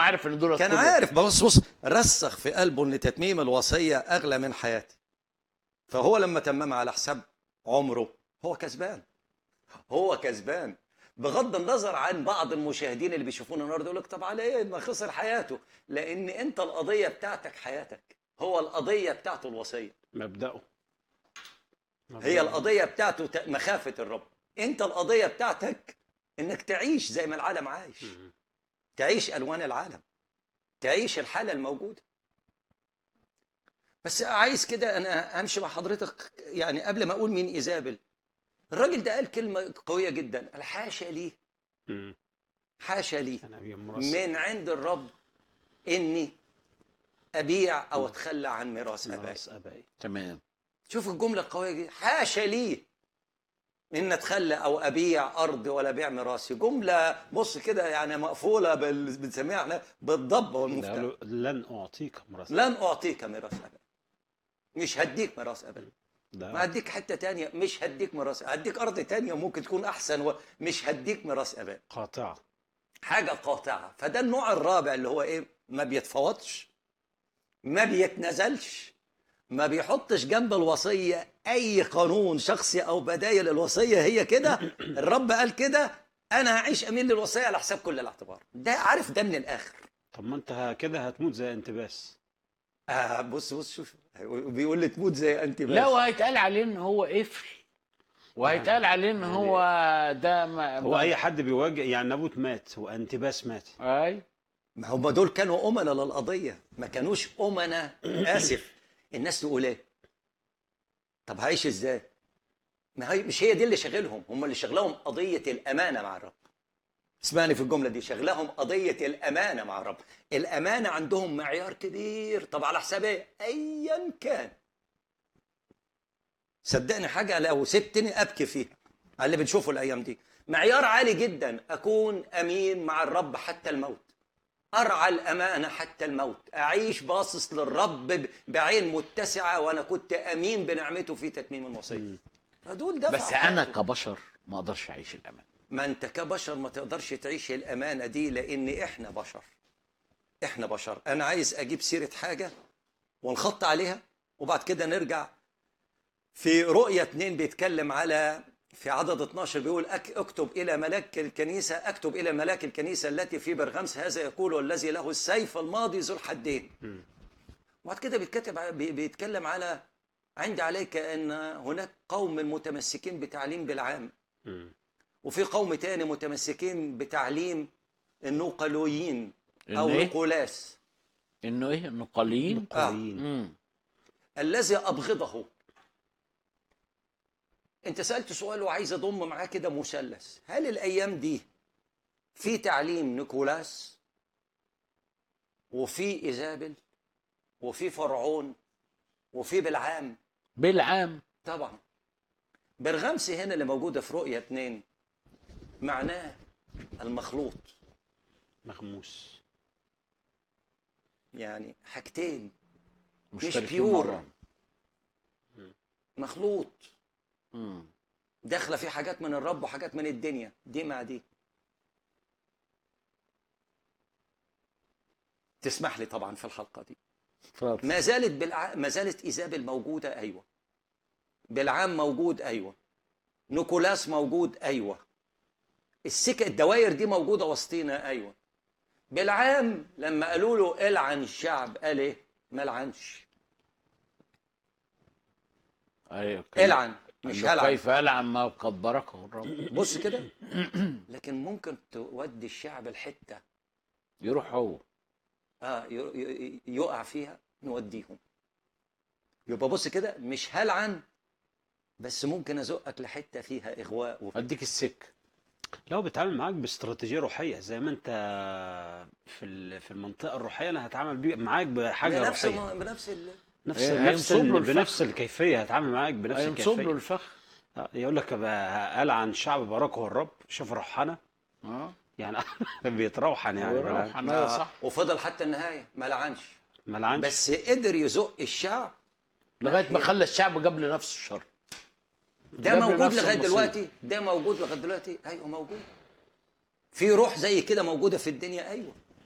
عارف ان دول كان كلهم- عارف بص بص رسخ في قلبه ان تتميم الوصيه اغلى من حياتي فهو لما تممها على حساب عمره هو كسبان هو كسبان بغض النظر عن بعض المشاهدين اللي بيشوفونا النهارده يقول لك طب على ايه ما خسر حياته لان انت القضيه بتاعتك حياتك هو القضيه بتاعته الوصيه مبدأه هي القضيه بتاعته ت- مخافه الرب انت القضيه بتاعتك انك تعيش زي ما العالم عايش مم. تعيش الوان العالم تعيش الحاله الموجوده بس عايز كده انا امشي مع حضرتك يعني قبل ما اقول مين ايزابل الراجل ده قال كلمه قويه جدا قال حاشا لي مم. حاشا لي انا بيوم مرسل من عند الرب اني ابيع او اتخلى عن ميراث ابائي راس ابائي تمام شوف الجمله القويه دي حاشا لي ان اتخلى او ابيع ارض ولا ابيع ميراثي جمله بص كده يعني مقفوله بال... بنسميها احنا بالضبه والمفتاح قالوا لن اعطيك مرسل لن اعطيك ميراث ابدا مش هديك ميراث ابدا ما ده هديك حته تانية مش هديك ميراث هديك ارض تانية ممكن تكون احسن ومش هديك ميراث ابدا قاطعه حاجه قاطعه فده النوع الرابع اللي هو ايه ما بيتفاوضش ما بيتنازلش ما بيحطش جنب الوصيه اي قانون شخصي او بدايل الوصيه هي كده الرب قال كده انا هعيش امين للوصيه على حساب كل الاعتبار ده عارف ده من الاخر طب ما انت ه- كده هتموت زي انتباس آه بص بص شوف بيقول لي تموت زي انت بس لا وهيتقال عليه ان هو قفل وهيتقال عليه ان هو ده ما هو اي حد بيواجه يعني نابوت مات وانتباس مات اي ما هم دول كانوا أمنا للقضية ما كانوش أمنا آسف الناس تقول إيه طب هعيش إزاي ما هي مش هي دي اللي شغلهم هم اللي شغلهم قضية الأمانة مع الرب اسمعني في الجملة دي شغلهم قضية الأمانة مع الرب الأمانة عندهم معيار كبير طب على حساب إيه أيا كان صدقني حاجة لو سبتني أبكي فيها على اللي بنشوفه الأيام دي معيار عالي جدا أكون أمين مع الرب حتى الموت أرعى الأمانة حتى الموت أعيش باصص للرب ب- بعين متسعة وأنا كنت أمين بنعمته في تتميم الوصية فدول دفعوا بس انا حياتهم. كبشر ما اقدرش اعيش الامان ما أنت كبشر ما تقدرش تعيش الأمانة دي لأن إحنا بشر إحنا بشر أنا عايز أجيب سيرة حاجة ونخط عليها وبعد كده نرجع في رؤية اتنين بيتكلم على في عدد 12 بيقول أك اكتب إلى ملاك الكنيسة اكتب إلى ملاك الكنيسة التي في برغمس هذا يقول الذي له السيف الماضي ذو الحدين مم. وبعد كده بيتكتب ع- بي- بيتكلم على عندي عليك أن هناك قوم متمسكين بتعليم بالعام مم. وفي قوم تاني متمسكين بتعليم النوقلويين أو إن إيه؟ نقولاس انه ايه انه قليل قليل امم الذي أبغضه أنت سألت سؤال وعايز أضم معاه كده مثلث هل الأيام دي في تعليم نيكولاس وفي إيزابل وفي فرعون وفي بالعام بالعام طبعا برغمس هنا اللي موجودة في رؤية اتنين معناه المخلوط مغموس يعني حاجتين مشتركين pure. مع بعض. مخلوط مم. داخله في حاجات من الرب وحاجات من الدنيا دي مع دي تسمح لي طبعا في الحلقه دي اتفضل. ما زالت بالع... ما زالت ايزابل موجوده ايوه بالعام موجود ايوه نيكولاس موجود ايوه السكه الدواير دي موجوده وسطينا ايوه بالعام لما قالوا له العن الشعب قال ايه ما لعنش ايوه كده. العن مش قال له هلعن كيف العن ما قد بركه الرب بص كده لكن ممكن تودي الشعب الحته يروح هو اه ي- ي- يقع فيها نوديهم يبقى بص كده مش هلعن بس ممكن ازقك لحته فيها اغواء وف- اديك السك لو بيتعامل معاك باستراتيجيه روحيه زي ما انت في ال- في المنطقه الروحيه انا هتعامل بيه معاك بحاجه بنفس روحيه ما- بنفس ال... نفس هي- نفس هينصب له ال- الفخ. بنفس الكيفيه هتعامل معاك بنفس هينصب له الكيفيه الفخ آه، يقول لك بقى قال عن شعب باركه الرب شوف روحنا اه يعني بيتروحن يعني ويروح بقى. حماية آه، صح وفضل حتى النهايه ما لعنش ما لعنش بس قدر يزق الشعب لغايه ما خلى الشعب جاب لنفسه الشر ده جاب موجود لنفسه لغايه المصيبة. دلوقتي ده موجود لغايه دلوقتي ايوه موجود في روح زي كده موجوده في الدنيا ايوه